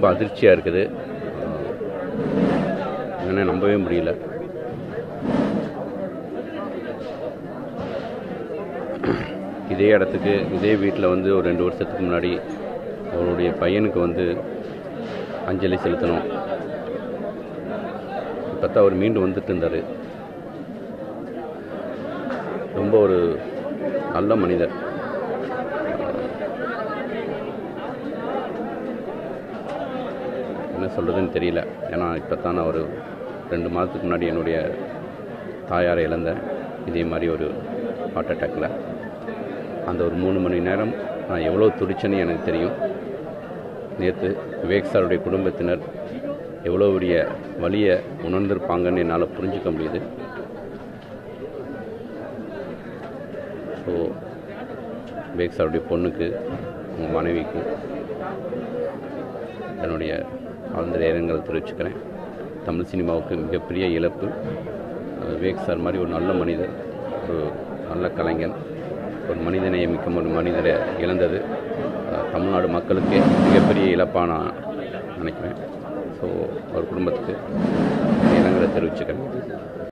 ரொம்ப அதிர்ச்சியாக இருக்குது என்னென்ன நம்பவே முடியல இதே இடத்துக்கு இதே வீட்டில் வந்து ஒரு ரெண்டு வருஷத்துக்கு முன்னாடி அவருடைய பையனுக்கு வந்து அஞ்சலி செலுத்தணும் பார்த்தா அவர் மீண்டும் வந்துட்டு இருந்தார் ரொம்ப ஒரு நல்ல மனிதர் என்ன சொல்கிறதுன்னு தெரியல ஏன்னா இப்போ தான் நான் ஒரு ரெண்டு மாதத்துக்கு முன்னாடி என்னுடைய தாயாரை இழந்தேன் இதே மாதிரி ஒரு ஹார்ட் அட்டாக்கில் அந்த ஒரு மூணு மணி நேரம் நான் எவ்வளோ துடிச்சேன்னு எனக்கு தெரியும் நேற்று விவேக் சாருடைய குடும்பத்தினர் எவ்வளோ பெரிய வலியை உணர்ந்திருப்பாங்கன்னு என்னால் புரிஞ்சுக்க முடியுது ஸோ விவேக் சாருடைய பொண்ணுக்கு உங்கள் மனைவிக்கு என்னுடைய ஆழ்ந்த நேரங்களை தெரிவிச்சுக்கிறேன் தமிழ் சினிமாவுக்கு மிகப்பெரிய இழப்பு அஹ் விவேக் சார் மாதிரி ஒரு நல்ல மனிதர் ஒரு நல்ல கலைஞன் ஒரு மனிதநேயம் மிக்க ஒரு மனிதரை இழந்தது அஹ் தமிழ்நாடு மக்களுக்கே மிகப்பெரிய இழப்பாக நான் நினைக்கிறேன் ஸோ அவர் குடும்பத்துக்கு இரங்கலை தெரிவிச்சுக்கிறேன்